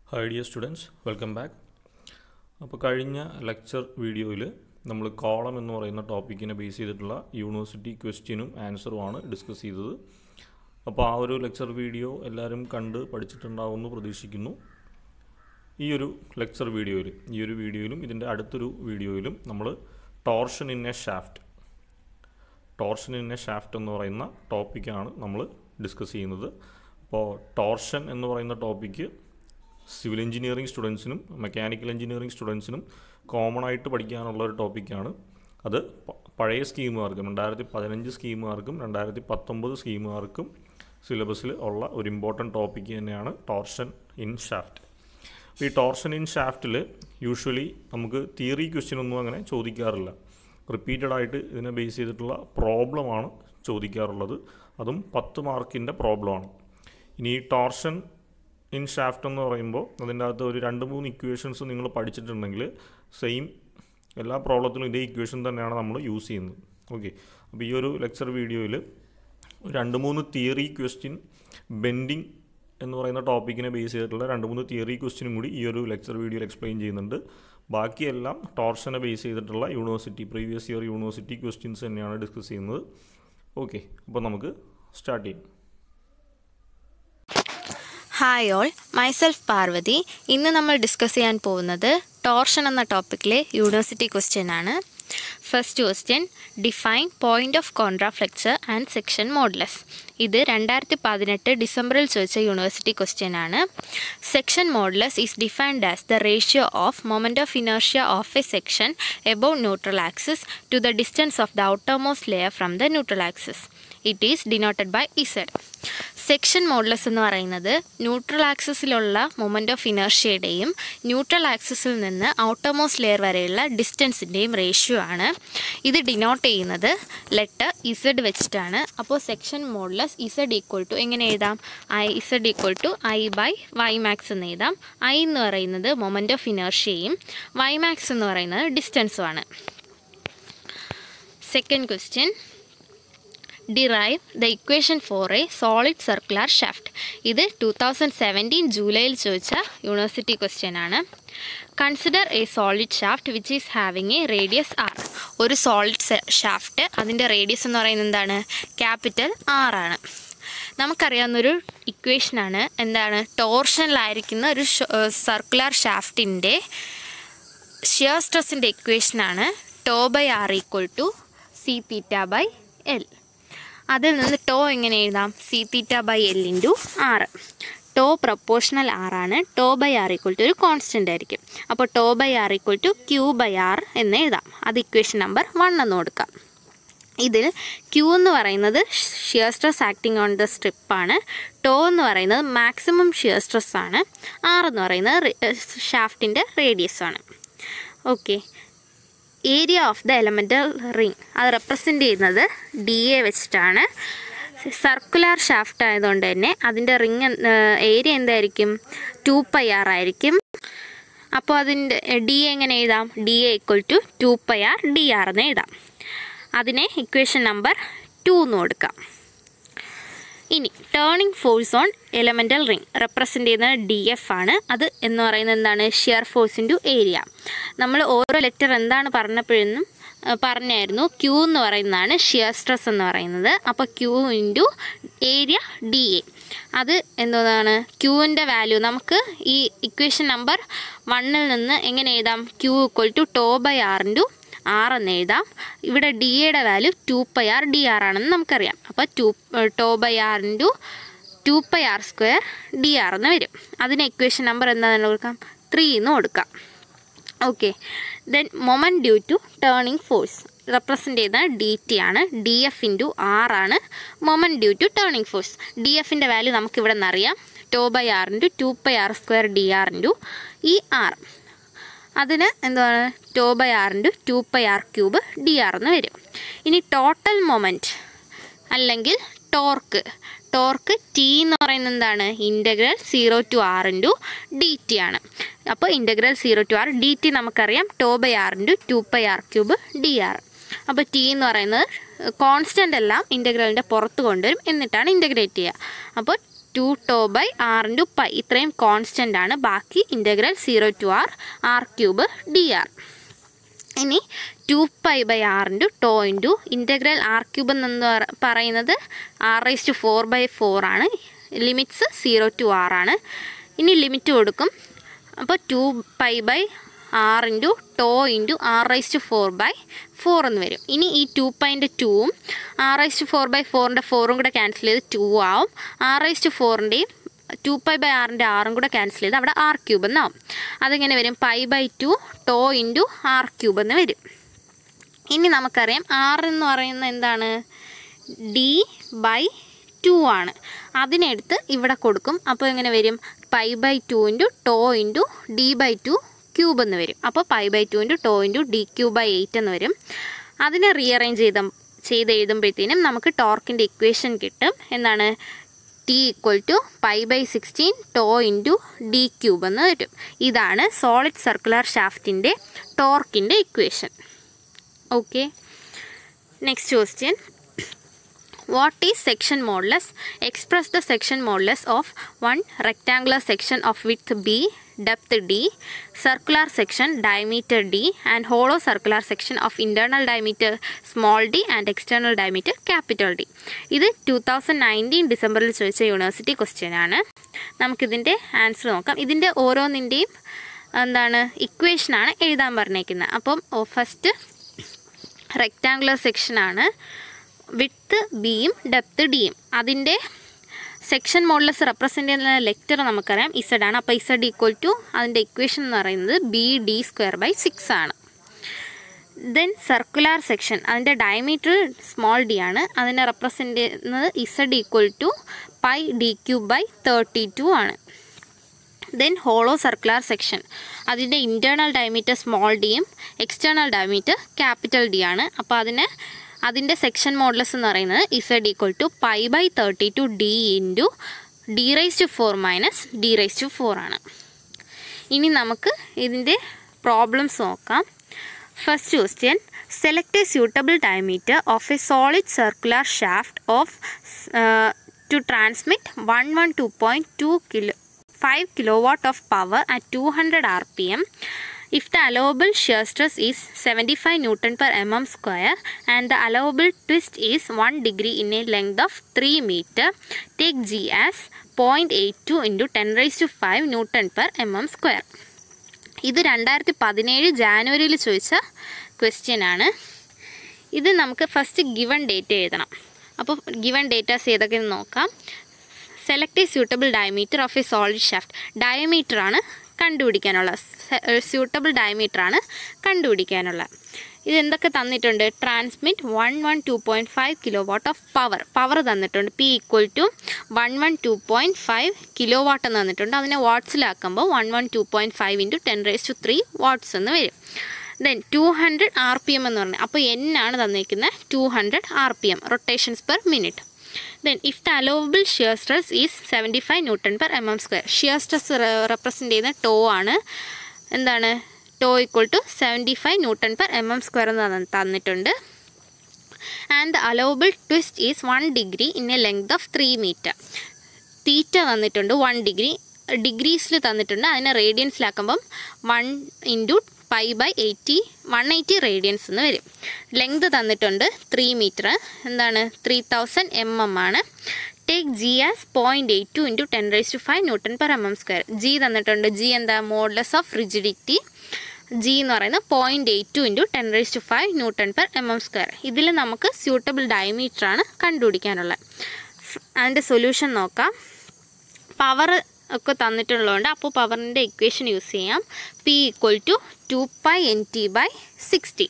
hi dear students welcome back അപ്പോൾ കഴിഞ്ഞ lecture വീഡിയോയിൽ നമ്മൾ കോളം എന്ന് പറയുന്ന ടോപ്പിക്കിനെ ബേസ് ചെയ്തിട്ടുള്ള യൂണിവേഴ്സിറ്റി ക്വസ്റ്റ്യനും ആൻസറുമാണ് ഡിസ്കസ് ചെയ്തത് അപ്പോൾ ആ ഒരു ലെക്ചർ വീഡിയോ എല്ലാവരും കണ്ട് പഠിച്ചിട്ടുണ്ടാവുമെന്ന് പ്രതീക്ഷിക്കുന്നു ഈ ഒരു ലെക്ചർ വീഡിയോയിൽ ഈ ഒരു വീഡിയോയിലും ഇതിൻ്റെ അടുത്തൊരു വീഡിയോയിലും നമ്മൾ torsion in a shaft torsion in a shaft എന്ന് പറയുന്ന ടോപ്പിക്കാണ് നമ്മൾ ഡിസ്കസ് ചെയ്യുന്നത് അപ്പോൾ ടോർഷൻ എന്ന് പറയുന്ന ടോപ്പിക്ക് സിവിൽ എഞ്ചിനീയറിംഗ് സ്റ്റുഡൻസിനും മെക്കാനിക്കൽ എഞ്ചിനീയറിംഗ് സ്റ്റുഡൻസിനും കോമൺ ആയിട്ട് പഠിക്കാനുള്ള ഒരു ടോപ്പിക്കാണ് അത് പ- പഴയ സ്കീമുകാർക്കും രണ്ടായിരത്തി പതിനഞ്ച് സ്കീമുകാർക്കും രണ്ടായിരത്തി പത്തൊമ്പത് സ്കീമുകാർക്കും സിലബസിൽ ഉള്ള ഒരു ഇമ്പോർട്ടൻറ്റ് ടോപ്പിക്ക് തന്നെയാണ് ടോർഷൻ ഇൻ ഷാഫ്റ്റ് ഈ ടോർഷൻ ഇൻ ഷാഫ്റ്റിൽ യൂഷ്വലി നമുക്ക് തിയറി ക്വസ്റ്റ്യൻ ഒന്നും അങ്ങനെ ചോദിക്കാറില്ല റിപ്പീറ്റഡ് ആയിട്ട് ഇതിനെ ബേസ് ചെയ്തിട്ടുള്ള പ്രോബ്ലമാണ് ചോദിക്കാറുള്ളത് അതും പത്ത് മാർക്കിൻ്റെ പ്രോബ്ലമാണ് ഇനി ഈ ടോർഷൻ ഇൻ ഷാഫ്റ്റ് എന്ന് പറയുമ്പോൾ അതിൻ്റെ അകത്ത് ഒരു രണ്ട് മൂന്ന് ഇക്വേഷൻസ് നിങ്ങൾ പഠിച്ചിട്ടുണ്ടെങ്കിൽ സെയിം എല്ലാ പ്രോബ്ലത്തിലും ഇതേ ഇക്വേഷൻ തന്നെയാണ് നമ്മൾ യൂസ് ചെയ്യുന്നത് ഓക്കെ അപ്പോൾ ഈ ഒരു ലെക്ചർ വീഡിയോയിൽ രണ്ട് മൂന്ന് തിയറി ക്വസ്റ്റ്യൻ ബെൻഡിങ് എന്ന് പറയുന്ന ടോപ്പിക്കിനെ ബേസ് ചെയ്തിട്ടുള്ള രണ്ട് മൂന്ന് തിയറി ക്വസ്റ്റ്യനും കൂടി ഈ ഒരു ലെക്ചർ വീഡിയോയിൽ എക്സ്പ്ലെയിൻ ചെയ്യുന്നുണ്ട് ബാക്കിയെല്ലാം ടോർഷനെ ബേസ് ചെയ്തിട്ടുള്ള university previous year university questions തന്നെയാണ് ഡിസ്കസ് ചെയ്യുന്നത് ഓക്കെ അപ്പോൾ നമുക്ക് സ്റ്റാർട്ട് ചെയ്യാം ഹായ് ഓൾ മൈസെൽഫ് പാർവതി ഇന്ന് നമ്മൾ ഡിസ്കസ് ചെയ്യാൻ പോകുന്നത് ടോർഷൻ എന്ന ടോപ്പിക്കിലെ യൂണിവേഴ്സിറ്റി ക്വസ്റ്റ്യൻ ആണ് first question define point of contraflexure and section modulus ഇത് രണ്ടായിരത്തി പതിനെട്ട് ഡിസംബറിൽ ചോദിച്ച യൂണിവേഴ്സിറ്റി ക്വസ്റ്റ്യൻ ആണ് section modulus is defined as the ratio of moment of inertia of a section above neutral axis to the distance of the outermost layer from the neutral axis it is denoted by Z section modulus എന്ന് പറയുന്നത് neutral ആക്സിസിലുള്ള moment of ഇനർഷ്യയുടെയും neutral ആക്സിസിൽ നിന്ന് outermost layer വരെയുള്ള ഡിസ്റ്റൻസിൻ്റെയും ratio ആണ് ഇത് denote ചെയ്യുന്നത് ലെറ്റർ ഇസഡ് വെച്ചിട്ടാണ് അപ്പോൾ section modulus Z equal to എങ്ങനെ എഴുതാം I Z equal to I by Y max എന്ന് എഴുതാം ഐ എന്ന് പറയുന്നത് മൊമെൻറ്റ് ഓഫ് ഇനർഷ്യയും വൈ മാക്സ് എന്ന് പറയുന്നത് ഡിസ്റ്റൻസുമാണ് second question derive the equation for a solid circular shaft ഇത് ടു തൗസൻഡ് സെവൻറ്റീൻ ജൂലൈയിൽ ചോദിച്ച യൂണിവേഴ്സിറ്റി ക്വസ്റ്റ്യൻ ആണ് consider a solid shaft which is having a radius R ഒരു സോളിഡ് ഷാഫ്റ്റ് അതിൻ്റെ റേഡിയസ് എന്ന് പറയുന്നത് എന്താണ് ക്യാപിറ്റൽ ആർ ആണ് നമുക്കറിയാവുന്നൊരു ഇക്വേഷനാണ് എന്താണ് ടോർഷനിലായിരിക്കുന്ന ഒരു സർക്കുലർ ഷാഫ്റ്റിൻ്റെ ഷിയർ സ്ട്രെസ്സിൻ്റെ ഇക്വേഷനാണ് tau by R equal to C theta by L അതിൽ നിന്ന് ടോ എങ്ങനെ എഴുതാം C theta by L into R tau proportional ആറാണ് tau by R equal to ഒരു കോൺസ്റ്റൻ്റ് ആയിരിക്കും അപ്പോൾ tau by R equal to Q by R എന്ന് എഴുതാം അത് ഇക്വേഷൻ നമ്പർ വൺ എന്ന് കൊടുക്കാം ഇതിൽ ക്യൂ എന്ന് പറയുന്നത് shear stress acting on the സ്ട്രിപ്പാണ് ടോ എന്ന് പറയുന്നത് മാക്സിമം ഷിയർ സ്ട്രെസ് ആണ് ആർ എന്ന് പറയുന്നത് ഷാഫ്റ്റിൻ്റെ റേഡിയസ് ആണ് okay area of the elemental ring അത് റെപ്രസെൻ്റ് ചെയ്യുന്നത് ഡി എ വെച്ചിട്ടാണ് സർക്കുലർ ഷാഫ്റ്റ് ആയതുകൊണ്ട് തന്നെ അതിൻ്റെ റിങ് ഏരിയ എന്തായിരിക്കും ടു പൈ ആർ ആയിരിക്കും അപ്പോൾ അതിൻ്റെ ഡി എങ്ങനെ എഴുതാം D A equal to two pi R D R എന്ന് എഴുതാം അതിനെ ഇക്വേഷൻ നമ്പർ ടു എന്ന് കൊടുക്കാം ഇനി turning force on elemental ring represent ചെയ്യുന്നത് ഡി എഫ് ആണ് അത് എന്ന് പറയുന്നത് എന്താണ് ഷിയർ ഫോഴ്സ് ഇൻറ്റു ഏരിയ നമ്മൾ ഓരോ ലെറ്റർ എന്താണ് പറഞ്ഞപ്പോഴെന്നും ആ, പറഞ്ഞായിരുന്നു ക്യൂ എന്ന് പറയുന്നതാണ് ഷിയർ സ്ട്രെസ് എന്ന് പറയുന്നത് അപ്പോൾ Q into area D A അത് എന്താണ് ക്യൂവിൻ്റെ വാല്യൂ നമുക്ക് ഈ ഇക്വേഷൻ നമ്പർ വണ്ണിൽ നിന്ന് എങ്ങനെ എഴുതാം Q equal to tau by R into R എന്ന് എഴുതാം ഇവിടെ ഡി എയുടെ value two pi R D R ആണെന്ന് നമുക്കറിയാം അപ്പോൾ two tau by R into two pi R square D R എന്ന് വരും അതിന് ഇക്വേഷൻ നമ്പർ എന്താണെന്ന് കൊടുക്കാം ത്രീ എന്ന് കൊടുക്കാം okay then moment due to turning force represent ചെയ്യുന്നത് ഡി ടി ആണ് ഡി എഫ് ഇൻറ്റു ആർ ആണ് moment due to turning force D എഫിൻ്റെ വാല്യൂ നമുക്കിവിടെ നിന്നറിയാം tau by R into two pi R square D R into ഈ R അതിന് എന്താണ് tau by R into two pi R cube D R എന്ന് വരും ഇനി ടോട്ടൽ മൊമെൻറ്റ് അല്ലെങ്കിൽ ടോർക്ക് ടോർക്ക് ടി എന്ന് പറയുന്നത് എന്താണ് integral zero to R into D T ആണ് അപ്പോൾ integral zero to R D T നമുക്കറിയാം tau by R into two pi R cube D R അപ്പോൾ ടി എന്ന് പറയുന്നത് കോൺസ്റ്റൻ്റ് എല്ലാം ഇൻ്റഗ്രലിൻ്റെ പുറത്ത് കൊണ്ടുവരും എന്നിട്ടാണ് ഇൻ്റഗ്രേറ്റ് ചെയ്യുക അപ്പോൾ two tau by R into pi ഇത്രയും കോൺസ്റ്റൻ്റ് ആണ് ബാക്കി integral zero to R R cube D R ഇനി two pi by R into tau into integral R cube എന്ന് പറ- പറയുന്നത് R raise to four by four ആണ് limits zero to R ആണ് ഇനി ലിമിറ്റ് കൊടുക്കും അപ്പോൾ two pi by R into tau into R raise to four by four എന്ന് വരും ഇനി ഈ ടു പൈൻ്റെ ടൂവും R raise to four by ഫോറിൻ്റെ ഫോറും കൂടെ ക്യാൻസൽ ചെയ്ത് ടു ആവും ആർ റൈസ് ടു ഫോറിൻ്റെയും ടു പൈ ബൈ ആറിൻ്റെ ആറും കൂടെ ക്യാൻസൽ ചെയ്ത് അവിടെ ആർ ക്യൂബ് എന്നാവും അതിങ്ങനെ വരും pi by two tau into R cube എന്ന് വരും ഇനി നമുക്കറിയാം ആർ എന്ന് പറയുന്നത് എന്താണ് ഡി ബൈ ടു ആണ് അതിനെടുത്ത് ഇവിടെ കൊടുക്കും അപ്പോൾ എങ്ങനെ വരും pi by two into tau into D by two cube എന്ന് വരും അപ്പോൾ pi by two into tau into D cube by eight എന്ന് വരും അതിനെ റീഅറേഞ്ച് ചെയ്ത ചെയ്ത് എഴുതുമ്പോഴത്തേനും നമുക്ക് ടോർക്കിൻ്റെ ഇക്വേഷൻ കിട്ടും എന്താണ് T equal to pi by sixteen tau into D cube എന്ന് വരും ഇതാണ് സോളിഡ് സർക്കുലർ ഷാഫ്റ്റിൻ്റെ ടോർക്കിൻ്റെ ഇക്വേഷൻ okay next question what is section modulus express the section modulus of one rectangular section of with B depth D circular section diameter D and hollow circular section of internal diameter small D and external diameter capital D ഇത് two thousand nineteen ഡിസംബറിൽ ചോദിച്ച university question ആണ് നമുക്കിതിൻ്റെ answer നോക്കാം ഇതിൻ്റെ ഓരോന്നിൻ്റെയും എന്താണ് ഇക്വേഷനാണ് എഴുതാൻ പറഞ്ഞേക്കുന്നത് അപ്പം ഫസ്റ്റ് റെക്റ്റാങ്കുലർ സെക്ഷനാണ് വിത്ത് ബിയും ഡെപ്ത് ഡിയും അതിൻ്റെ സെക്ഷൻ മോഡലസ് റെപ്രസെൻ്റ് ചെയ്യുന്ന ലെക്ചർ നമുക്കറിയാം ഇസഡ് ആണ് അപ്പോൾ ഇസഡ് ഈക്വൽ ടു അതിൻ്റെ ഇക്വേഷൻ എന്ന് പറയുന്നത് B D square by six ആണ് ദെൻ സർക്കുലാർ സെക്ഷൻ അതിൻ്റെ ഡയമീറ്റർ സ്മോൾ ഡി ആണ് അതിനെ റെപ്രസെൻ്റ് ചെയ്യുന്നത് Z equal to pi D cube by thirty two ആണ് ദെൻ ഹോളോ സർക്കുലാർ സെക്ഷൻ അതിൻ്റെ ഇൻറ്റേർണൽ ഡയമീറ്റർ സ്മോൾ ഡിയും എക്സ്റ്റേണൽ ഡയമീറ്റർ ക്യാപിറ്റൽ ഡി ആണ് അപ്പോൾ അതിന് അതിൻ്റെ സെക്ഷൻ മോഡലസ് എന്ന് പറയുന്നത് Z equal to pi by thirty two D into D raise to four minus D raise to four ആണ് ഇനി നമുക്ക് ഇതിൻ്റെ പ്രോബ്ലംസ് നോക്കാം first question select a suitable diameter of a solid circular shaft of to transmit one one two point two kilo five kilo watt of power at two hundred R P M if the allowable shear stress is 75 newton per mm square and the allowable twist is 1 degree in a length of 3 meter take g as 0.82 into 10 raised to 5 newton per mm square ഇത് രണ്ടായിരത്തി പതിനേഴ് ജാനുവരിയിൽ ചോദിച്ച question ആണ് ഇത് നമുക്ക് first given date എഴുതണം അപ്പോൾ given datas ഏതൊക്കെയെന്ന് നോക്കാം select a suitable diameter of a solid shaft diameter ആണ് കണ്ടുപിടിക്കാനുള്ള സ്യൂട്ടബിൾ ഡയമീറ്റർ ആണ് കണ്ടുപിടിക്കാനുള്ള ഇതെന്തൊക്കെ തന്നിട്ടുണ്ട് transmit one one two point five kilo watt of power power തന്നിട്ടുണ്ട് P equal to one one two point five kilo watt എന്ന് തന്നിട്ടുണ്ട് അതിനെ വാട്ട്സിലാക്കുമ്പോൾ one one two point five into ten raise to three watts എന്ന് വരും then two hundred R P M എന്ന് പറഞ്ഞത് അപ്പോൾ എൻ ആണ് തന്നിരിക്കുന്നത് two hundred R P M rotations per minute then if the allowable shear stress is seventy five newton per M M square shear stress represent ചെയ്യുന്ന tau ആണ് എന്താണ് tau equal to seventy five newton per M M square എന്ന് തന്നിട്ടുണ്ട് and the allowable twist is one degree in a length of three metre theta തന്നിട്ടുണ്ട് one degree ഡിഗ്രീസിൽ തന്നിട്ടുണ്ട് അതിനെ റേഡിയൻസിലാക്കുമ്പം one into pi by eighty one eighty radians എന്ന് വരും length തന്നിട്ടുണ്ട് ത്രീ മീറ്റർ എന്താണ് ത്രീ തൗസൻഡ് എം എം ആണ് take G as point eight two into ten raise to five newton per M M square G തന്നിട്ടുണ്ട് G എന്താ modulus of rigidity G എന്ന് പറയുന്നത് point eight two into ten raise to five newton per M M square ഇതിൽ നമുക്ക് suitable diameter ആണ് കണ്ടുപിടിക്കാനുള്ളത് അതിൻ്റെ solution നോക്കാം power ഒക്കെ തന്നിട്ടുള്ളതുകൊണ്ട് അപ്പോൾ പവറിൻ്റെ ഇക്വേഷൻ യൂസ് ചെയ്യാം P equal to two pi N T by sixty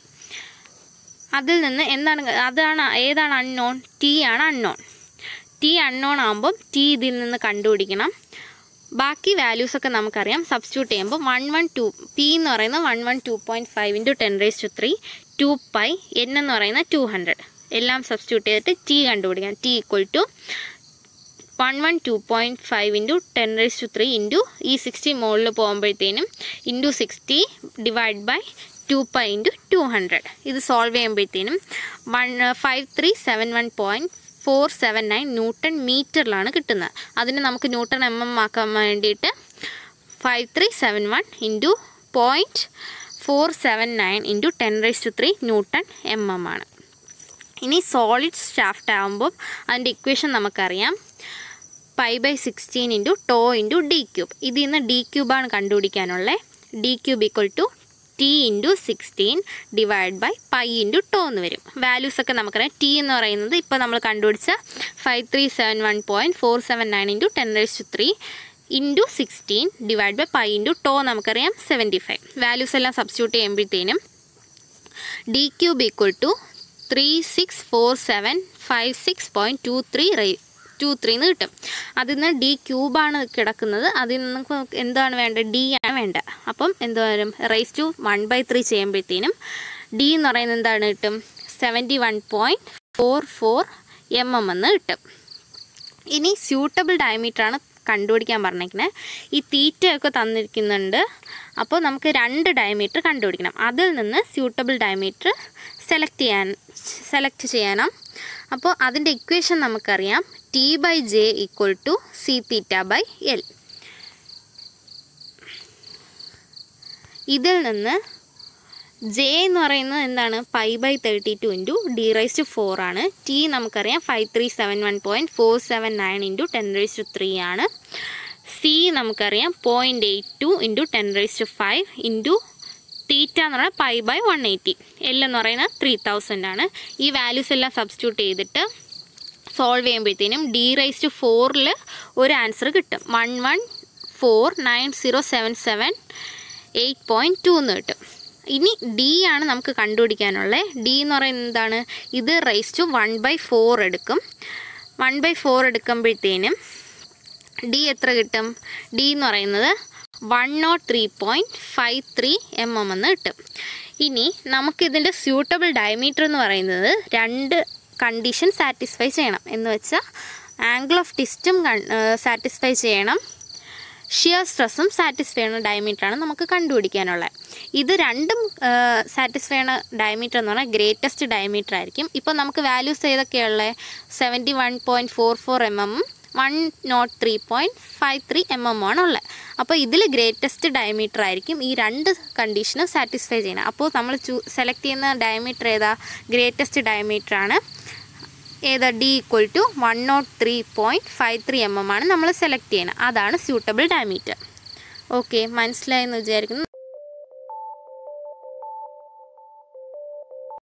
അതിൽ നിന്ന് എന്താണ് അതാണ് ഏതാണ് അൺനോൺ ടി ആണ് അൺനോൺ ടി അൺനോൺ ആകുമ്പം ടി ഇതിൽ നിന്ന് കണ്ടുപിടിക്കണം ബാക്കി വാല്യൂസ് ഒക്കെ നമുക്കറിയാം സബ്സ്റ്റിറ്റ്യൂട്ട് ചെയ്യുമ്പോൾ വൺ വൺ ടു പി എന്ന് പറയുന്നത് one one two point five into ten raise to three two pi N എന്ന് പറയുന്നത് ടു ഹൺഡ്രഡ് എല്ലാം സബ്സ്റ്റിറ്റ്യൂട്ട് ചെയ്തിട്ട് ടി കണ്ടുപിടിക്കാം T equal to one one two point five into ten raise to three into ഈ sixty മുകളിൽ പോകുമ്പോഴത്തേനും into sixty divide by two pi into two hundred ഇത് solve ചെയ്യുമ്പോഴത്തേനും one five three seven one point four seven nine newton മീറ്ററിലാണ് കിട്ടുന്നത് അതിന് നമുക്ക് newton M M ആക്കാൻ വേണ്ടിയിട്ട് five three seven one into point four seven nine into ten raise to three newton M M ആണ് ഇനി solid shaft ആകുമ്പോൾ അതിൻ്റെ ഇക്വേഷൻ നമുക്കറിയാം pi by sixteen into tau into D cube ഇതിൽ നിന്ന് D ക്യൂബാണ് കണ്ടുപിടിക്കാനുള്ളത് D cube equal to T into sixteen divide by pi into tau എന്ന് വരും വാല്യൂസ് ഒക്കെ നമുക്കറിയാം ടി എന്ന് പറയുന്നത് ഇപ്പോൾ നമ്മൾ കണ്ടുപിടിച്ച five three seven one point four seven nine into ten raise to three into sixteen divide by pi into tau നമുക്കറിയാം സെവൻറ്റി ഫൈവ് വാല്യൂസ് എല്ലാം സബ്സ്റ്റിറ്റ്യൂട്ട് ചെയ്യുമ്പോഴത്തേനും D cube equal to three six four seven five six point two three raise to three എന്ന് കിട്ടും അതിൽ നിന്ന് D ക്യൂബാണ് കിടക്കുന്നത് അതിൽ നിന്ന് നമുക്ക് എന്താണ് വേണ്ടത് ഡി ആണ് വേണ്ടത് അപ്പം എന്ത് വരും raise to one by three ചെയ്യുമ്പോഴത്തേനും ഡി എന്ന് പറയുന്നത് എന്താണ് കിട്ടും seventy one point four four M M എന്ന് കിട്ടും ഇനി സ്യൂട്ടബിൾ ഡയമീറ്ററാണ് കണ്ടുപിടിക്കാൻ പറഞ്ഞിരിക്കുന്നത് ഈ തീറ്റയൊക്കെ തന്നിരിക്കുന്നുണ്ട് അപ്പോൾ നമുക്ക് രണ്ട് ഡയമീറ്റർ കണ്ടുപിടിക്കണം അതിൽ നിന്ന് സ്യൂട്ടബിൾ ഡയമീറ്റർ സെലക്ട് ചെയ്യാൻ സെലക്ട് ചെയ്യണം അപ്പോൾ അതിൻ്റെ ഇക്വേഷൻ നമുക്കറിയാം T by J equal to C theta by L ഇതിൽ നിന്ന് ജെ എന്ന് പറയുന്നത് എന്താണ് pi by thirty two into D raise to four ആണ് ടി നമുക്കറിയാം five three seven one point four seven nine into ten raise to three ആണ് C നമുക്കറിയാം point eight two into ten raise to five into theta എന്ന് പറഞ്ഞാൽ pi by one eighty L എന്ന് പറയുന്നത് three thousand ആണ് ഈ values എല്ലാം substitute ചെയ്തിട്ട് സോൾവ് ചെയ്യുമ്പോഴത്തേനും ഡി റൈസ് ടു ഫോറിൽ ഒരു ആൻസർ കിട്ടും one one four nine zero seven seven eight point two എന്ന് കിട്ടും ഇനി ഡി ആണ് നമുക്ക് കണ്ടുപിടിക്കാനുള്ളത് ഡി എന്ന് പറയുന്നത് എന്താണ് ഇത് raise to one by four എടുക്കും വൺ ബൈ ഫോർ എടുക്കുമ്പോഴത്തേനും ഡി എത്ര കിട്ടും ഡി എന്ന് പറയുന്നത് one nought three point five three M M എന്ന് കിട്ടും ഇനി നമുക്കിതിൻ്റെ സ്യൂട്ടബിൾ ഡയമീറ്റർ എന്ന് പറയുന്നത് രണ്ട് കണ്ടീഷൻ സാറ്റിസ്ഫൈ ചെയ്യണം എന്ന് വെച്ചാൽ ആംഗിൾ ഓഫ് ടിസ്റ്റും സാറ്റിസ്ഫൈ ചെയ്യണം ഷിയർ സ്ട്രെസ്സും സാറ്റിസ്ഫൈ ചെയ്യുന്ന ഡയമീറ്ററാണ് നമുക്ക് കണ്ടുപിടിക്കാനുള്ളത് ഇത് രണ്ടും സാറ്റിസ്ഫൈ ചെയ്യുന്ന ഡയമീറ്റർ എന്ന് പറഞ്ഞാൽ ഗ്രേറ്റസ്റ്റ് ഡയമീറ്റർ ആയിരിക്കും ഇപ്പോൾ നമുക്ക് വാല്യൂസ് ഏതൊക്കെയുള്ളത് seventy one point four four M എമ്മും one nought three point five three M M ആണ് ഉള്ളത് അപ്പോൾ ഇതിൽ ഗ്രേറ്റസ്റ്റ് ഡയമീറ്റർ ആയിരിക്കും ഈ രണ്ട് കണ്ടീഷനും സാറ്റിസ്ഫൈ ചെയ്യണം അപ്പോൾ നമ്മൾ ചൂ സെലക്ട് ചെയ്യുന്ന ഡയമീറ്റർ ഏതാ ഗ്രേറ്റസ്റ്റ് ഡയമീറ്റർ ആണ് ഏതാ D equal to one nought three point five three M M ആണ് നമ്മൾ സെലക്ട് ചെയ്യുന്നത് അതാണ് സ്യൂട്ടബിൾ ഡയമീറ്റർ ഓക്കെ മനസ്സിലായെന്ന് വിചാരിക്കുന്നു